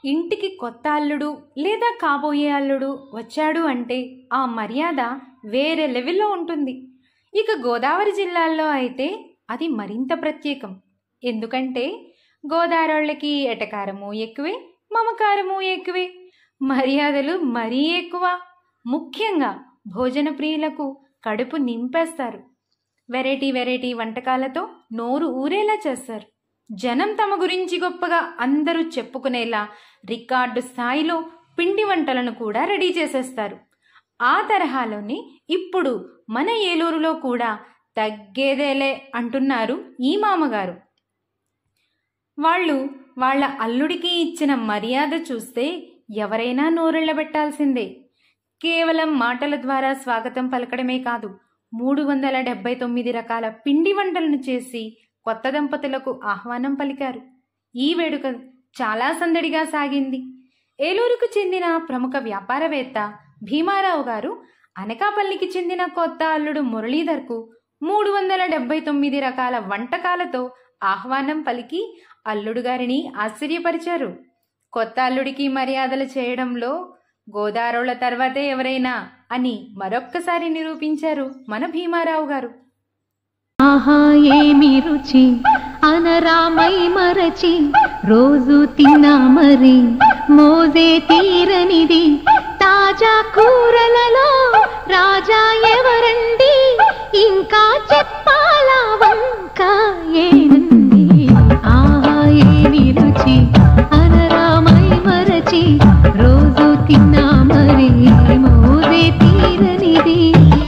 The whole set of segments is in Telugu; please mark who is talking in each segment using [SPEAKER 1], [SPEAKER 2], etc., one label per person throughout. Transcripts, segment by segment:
[SPEAKER 1] ఇంటికి కొత్త అల్లుడు లేదా కాబోయే అల్లుడు వచ్చాడు అంటే ఆ మర్యాద వేరే లెవెల్లో ఉంటుంది ఇక గోదావరి జిల్లాల్లో అయితే అది మరింత ప్రత్యేకం ఎందుకంటే గోదావరోళ్ళకి ఎటకారము ఎక్కువే మమకారము ఎక్కువే మర్యాదలు మరీ ఎక్కువ ముఖ్యంగా భోజన ప్రియులకు కడుపు నింపేస్తారు వెరైటీ వెరైటీ వంటకాలతో నోరు ఊరేలా చేస్తారు జనం తమ గురించి గొప్పగా అందరూ చెప్పుకునేలా రికార్డు స్థాయిలో పిండి వంటలను కూడా రెడీ చేసేస్తారు ఆ తరహాలోనే ఇప్పుడు మన ఏలూరులో కూడా తగ్గేదేలే అంటున్నారు ఈ మామగారు వాళ్ళు వాళ్ళ అల్లుడికి ఇచ్చిన మర్యాద చూస్తే ఎవరైనా నోరెళ్ళబెట్టాల్సిందే కేవలం మాటల ద్వారా స్వాగతం పలకడమే కాదు మూడు వందల డెబ్బై తొమ్మిది రకాల పిండి వంటలను చేసి కొత్త దంపతులకు ఆహ్వానం పలికారు ఈ వేడుక చాలా సందడిగా సాగింది ఏలూరుకు చెందిన ప్రముఖ వ్యాపారవేత్త భీమారావు గారు అనకాపల్లికి చెందిన కొత్త అల్లుడు మురళీధర్కు మూడు వందల డెబ్బై తొమ్మిది రకాల వంటకాలతో ఆహ్వానం పలికి అల్లుడు గారిని ఆశ్చర్యపరిచారు కొత్త అల్లుడికి మర్యాదలు చేయడంలో గోదారోళ్ల తర్వాతే ఎవరైనా అని మరొక్కసారి నిరూపించారు మన భీమారావు గారు
[SPEAKER 2] ఆహా ఏమి రుచి అనరామై మరచి రోజు తిన్నా మరి మోజే తీరనిది తాజా కూరలలో రాజా ఎవరండి ఇంకా చెప్పాలా వంక ఏనండి ఆహా ఏమి రుచి అనరామై మరచి రోజు తిన్నా మరి మోజే తీరనిది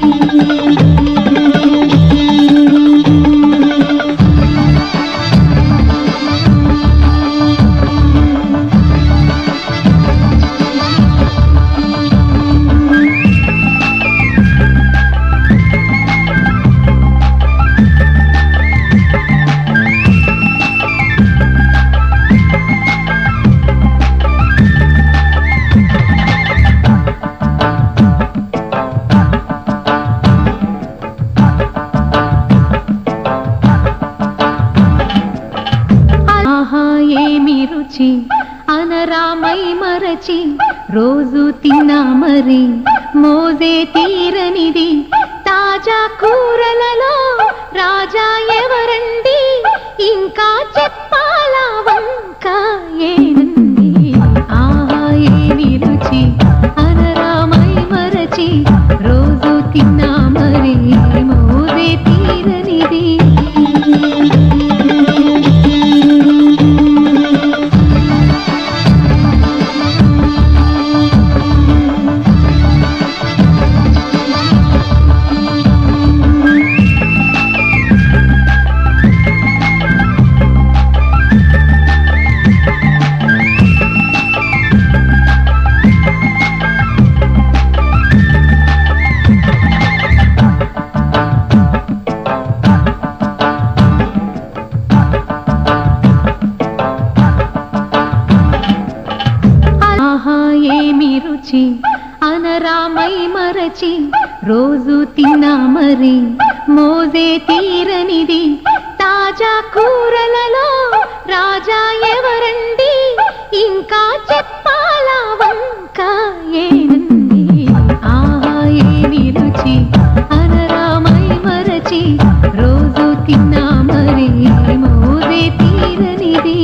[SPEAKER 2] ఆహా ఏమి రుచి అనరామై మరచి రోజు తిన్నా మరి మోజే తీరనిది తాజా కూరలలో రాజా ఎవరండి ఇంకా చెప్పాలా వంక ఏనండి ఆహా ఏమి రుచి అనరామై మరచి రోజు తిన్నా మరి మోజే తీరనిది ఆహా ఏమి రుచి అనరామై మరచి రోజు తిన్నా మరి మోజే తీరనిది తాజా కూరలలో రాజా ఎవరండి ఇంకా చెప్పాలా వంక ఏనండి ఆహా ఏమి రుచి అనరామై మరచి రోజు తిన్నా మరి మోజే తీరనిది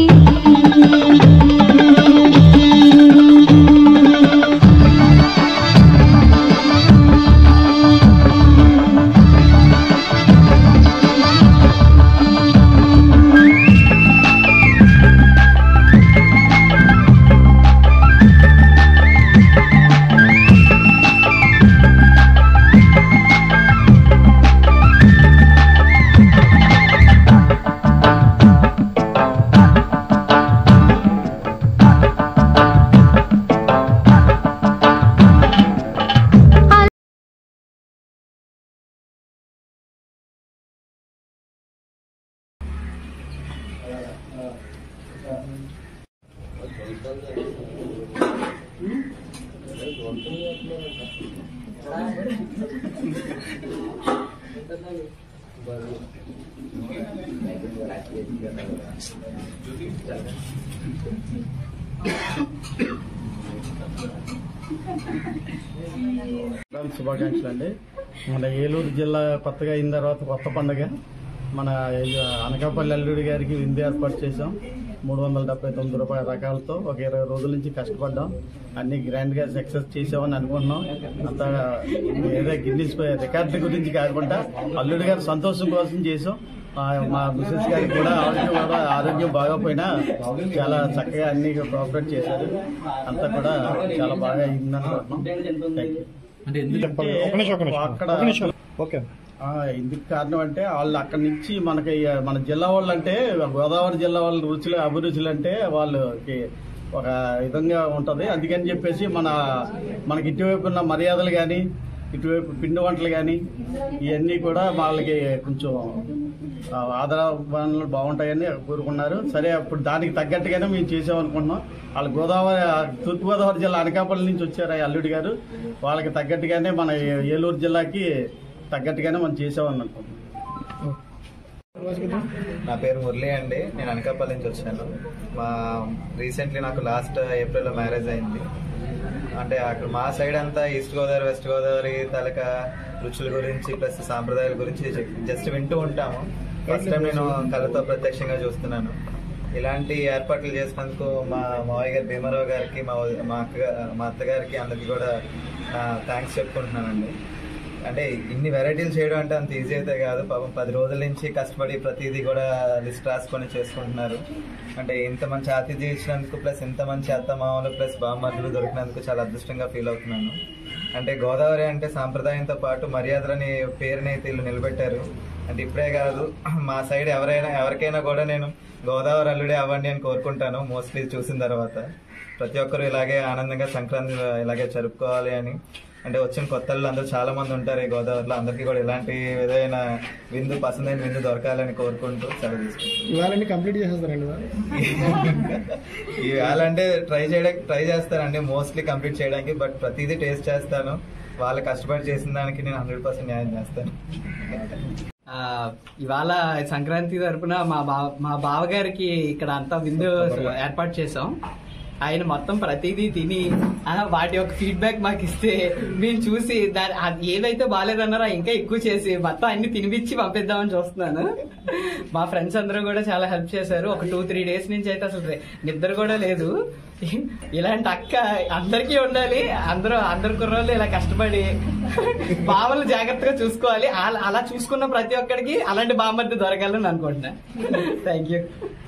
[SPEAKER 3] సంక్రాంతి శుభాకాంక్షలు అండి మన ఏలూరు జిల్లా కొత్తగా అయిన తర్వాత కొత్త పండుగ మన అనకాపల్లి అల్లుడి గారికి విందు ఏర్పాటు చేసాం మూడు వందల డెబ్బై తొమ్మిది రూపాయల రకాలతో ఒక ఇరవై రోజుల నుంచి కష్టపడ్డాం అన్ని గ్రాండ్ గా సక్సెస్ చేసామని అనుకుంటున్నాం అంతా ఏదో గిన్నిస్ రికార్డుల గురించి కాకుండా అల్లుడి గారి సంతోషం కోసం చేసాం ఆ, మా మిసెస్ గారికి కూడా ఆరోగ్యం కూడా ఆరోగ్యం బాగోపోయినా చాలా చక్కగా అన్ని కోఆపరేట్ చేశారు అంతా కూడా చాలా బాగా అయింది అనుకుంటున్నాం థ్యాంక్ యూ
[SPEAKER 4] అంటే ఎందుకు
[SPEAKER 5] ఒక నిమిషం ఒక నిమిషం
[SPEAKER 3] అక్కడ
[SPEAKER 5] ఒక నిమిషం ఓకే
[SPEAKER 3] ఆ, ఎందుకు కారణం అంటే వాళ్ళు అక్కడి నుంచి మనకి మన జిల్లా వాళ్ళు అంటే గోదావరి జిల్లా వాళ్ళ రుచులు అభిరుచులు అంటే వాళ్ళకి ఒక విధంగా ఉంటది అందుకని చెప్పేసి మన మనకి ఇటువైపు ఉన్న మర్యాదలు కానీ ఇటువైపు పిండి వంటలు కానీ ఇవన్నీ కూడా వాళ్ళకి కొంచెం ఆ, ఆదరణ బాగుంటాయని కోరుకున్నారు సరే అప్పుడు దానికి తగ్గట్టుగానే మేము చేసామనుకుంటున్నాం వాళ్ళు గోదావరి తూర్పుగోదావరి జిల్లా అనకాపల్లి నుంచి వచ్చారు ఆ అల్లుడి గారు వాళ్ళకి తగ్గట్టుగానే మన ఏలూరు జిల్లాకి తగ్గట్టుగానే మనం చేసామని అనుకుంటున్నాం
[SPEAKER 6] నా పేరు మురళి అండి నేను అనకాపల్లి నుంచి వచ్చాను మా రీసెంట్లీ నాకు లాస్ట్ ఏప్రిల్లో మ్యారేజ్ అయింది అంటే అక్కడ మా సైడ్ అంతా ఈస్ట్ గోదావరి వెస్ట్ గోదావరి తాలూక రుచుల గురించి ప్లస్ సాంప్రదాయాల గురించి జస్ట్ వింటూ ఉంటాము ఫస్ట్ టైం నేను కళ్ళతో ప్రత్యక్షంగా చూస్తున్నాను ఇలాంటి ఏర్పాట్లు చేసినందుకు మా మావయ్య గారి భీమారావు గారికి మా వద- మా అక్క మా అత్తగారికి అందరికీ కూడా థ్యాంక్స్ చెప్పుకుంటున్నానండి అంటే ఇన్ని వెరైటీలు చేయడం అంటే అంత ఈజీ అయితే కాదు పాపం పది రోజుల నుంచి కష్టపడి ప్రతిదీ కూడా లిస్ట్ రాసుకొని చేసుకుంటున్నారు అంటే ఇంత మంచి ఆతిథ్యం ఇచ్చినందుకు ప్లస్ ఇంత మంచి అత్త మామలు ప్లస్ బామ్మర్దులు దొరికినందుకు చాలా అదృష్టంగా ఫీల్ అవుతున్నాను అంటే గోదావరి అంటే సాంప్రదాయంతో పాటు మర్యాదలని పేరునైతే వీళ్ళు నిలబెట్టారు అంటే ఇప్పుడే కాదు మా సైడ్ ఎవరైనా ఎవరికైనా కూడా నేను గోదావరి అల్లుడే అవ్వండి అని కోరుకుంటాను మోస్ట్లీ చూసిన తర్వాత ప్రతి ఒక్కరు ఇలాగే ఆనందంగా సంక్రాంతి ఇలాగే జరుపుకోవాలి అని అంటే వచ్చిన కొత్త వాళ్ళు అందరూ చాలా మంది ఉంటారు ఈ గోదావరిలో అందరికీ కూడా ఇలాంటి ఏదైనా విందు పసందైన విందు దొరకాలని కోరుకుంటూ సెలవు తీసుకుంటాను
[SPEAKER 5] ఇవాళ కంప్లీట్ చేసేస్తారండి ఇవాళ?
[SPEAKER 6] ఇవాళ అంటే ట్రై చేయడానికి ట్రై చేస్తానండి మోస్ట్లీ కంప్లీట్ చేయడానికి బట్ ప్రతిదీ టేస్ట్ చేస్తాను వాళ్ళు కష్టపడి చేసిన దానికి నేను హండ్రెడ్ పర్సెంట్ న్యాయం చేస్తాను
[SPEAKER 7] ఆ, ఇవాళ సంక్రాంతి తరపున మా బావ మా బావగారికి ఇక్కడ అంతా విందు ఏర్పాటు చేసాం ఆయన మొత్తం ప్రతిదీ తిని ఆ, వాటి యొక్క ఫీడ్బ్యాక్ మాకు ఇస్తే మేము చూసి దాని అది ఏదైతే బాగాలేదన్నారో ఇంకా ఎక్కువ చేసి మొత్తం అన్ని తినిపించి పంపిద్దామని చూస్తున్నాను మా ఫ్రెండ్స్ అందరూ కూడా చాలా హెల్ప్ చేశారు ఒక టూ త్రీ డేస్ నుంచి అయితే అసలు నిద్ర కూడా లేదు ఇలాంటి అక్క అందరికీ ఉండాలి అందరూ అందరు కుర్రోళ్ళు ఇలా కష్టపడి బావలు జాగ్రత్తగా చూసుకోవాలి అలా- అలా చూసుకున్న ప్రతి ఒక్కడికి అలాంటి బామ్మర్ది దొరకాలని అనుకుంటున్నా థ్యాంక్ యూ